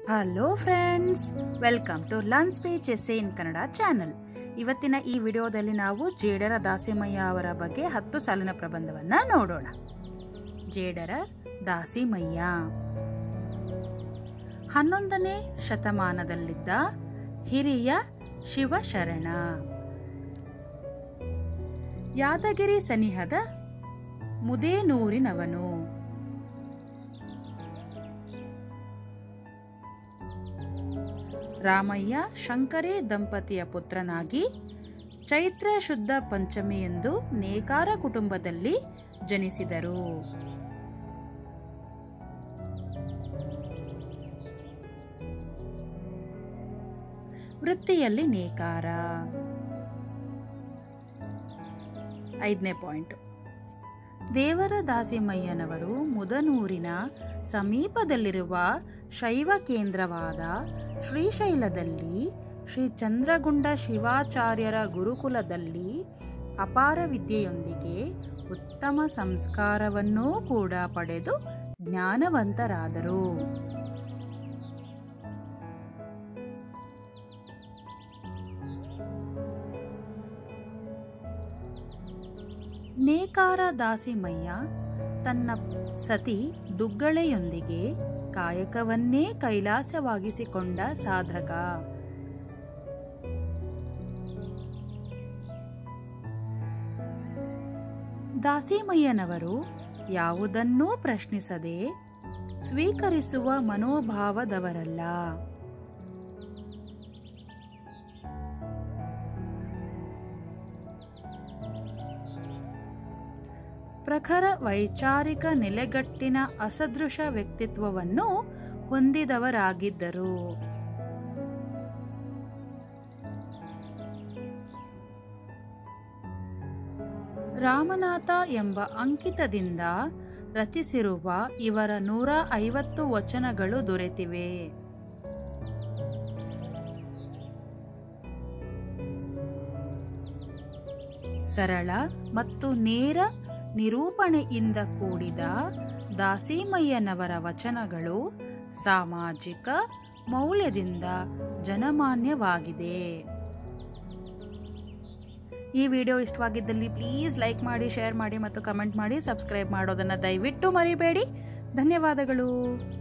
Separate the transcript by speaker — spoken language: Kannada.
Speaker 1: hello friends welcome to learn speech essay in Kannada channel ಇವತ್ತಿನ ಈ ವಿಡಿಯೋದಲ್ಲಿ ನಾವು ಜೇಡರ ದಾಸಿಮಯ್ಯ ಅವರ ಬಗ್ಗೆ ಹತ್ತು ಸಾಲಿನ ಪ್ರಬಂಧವನ್ನ ನೋಡೋಣ ಜೇಡರ ದಾಸಿಮಯ್ಯ ಹನ್ನೊಂದನೇ ಶತಮಾನದಲ್ಲಿದ್ದ ಹಿರಿಯ ಶಿವಶರಣ ಯಾದಗಿರಿ ಸನಿಹದ ಮುದೇನೂರಿನವನು ರಾಮಯ್ಯ ಶಂಕರೇ ದಂಪತಿಯ ಪುತ್ರನಾಗಿ ಚೈತ್ರ ಶುದ್ಧ ಪಂಚಮಿಯಂದು ನೇಕಾರ ಕುಟುಂಬದಲ್ಲಿ ಜನಿಸಿದರು ವೃತ್ತಿಯಲ್ಲಿ ನೇಕಾರ ಐದನೇ ಪಾಯಿಂಟ್ ದೇವರ ದಾಸಿಮಯ್ಯನವರು ಮುದನೂರಿನ ಸಮೀಪದಲ್ಲಿರುವ ಶೈವ ಕೇಂದ್ರವಾದ ಶ್ರೀಶೈಲದಲ್ಲಿ ಶ್ರೀ ಚಂದ್ರಗುಂಡ ಶಿವಾಚಾರ್ಯರ ಗುರುಕುಲದಲ್ಲಿ ಅಪಾರ ವಿದ್ಯೆಯೊಂದಿಗೆ ಉತ್ತಮ ಸಂಸ್ಕಾರವನ್ನೂ ಕೂಡ ಪಡೆದು ಜ್ಞಾನವಂತರಾದರು ನೇಕಾರ ದಾಸಿಮಯ್ಯ ತನ್ನ ಸತಿ ದುಗ್ಗಳೆಯೊಂದಿಗೆ ಕಾಯಕವನ್ನೇ ಕೈಲಾಸವಾಗಿಸಿಕೊಂಡ ಸಾಧಕ ದಾಸಿಮಯ್ಯನವರು ಯಾವುದನ್ನೂ ಪ್ರಶ್ನಿಸದೆ ಸ್ವೀಕರಿಸುವ ಮನೋಭಾವದವರಲ್ಲ ಪ್ರಖರ ವೈಚಾರಿಕ ನೆಲೆಗಟ್ಟಿನ ಅಸದೃಶ ವ್ಯಕ್ತಿತ್ವವನ್ನು ಹೊಂದಿದವರಾಗಿದ್ದರು ರಾಮನಾಥ ಎಂಬ ಅಂಕಿತದಿಂದ ರಚಿಸಿರುವ ಇವರ ನೂರ ಐವತ್ತು ವಚನಗಳು ದೊರೆತಿವೆ ಸರಳ ಮತ್ತು ನೇರ ನಿರೂಪಣೆಯಿಂದ ಕೂಡಿದ ದಾಸಿಮಯ್ಯನವರ ವಚನಗಳು ಸಾಮಾಜಿಕ ಮೌಲ್ಯದಿಂದ ಜನಮಾನ್ಯವಾಗಿದೆ ಈ ವಿಡಿಯೋ ಇಷ್ಟವಾಗಿದ್ದಲ್ಲಿ ಪ್ಲೀಸ್ ಲೈಕ್ ಮಾಡಿ ಶೇರ್ ಮಾಡಿ ಮತ್ತು ಕಮೆಂಟ್ ಮಾಡಿ ಸಬ್ಸ್ಕ್ರೈಬ್ ಮಾಡೋದನ್ನು ದಯವಿಟ್ಟು ಮರಿಬೇಡಿ ಧನ್ಯವಾದಗಳು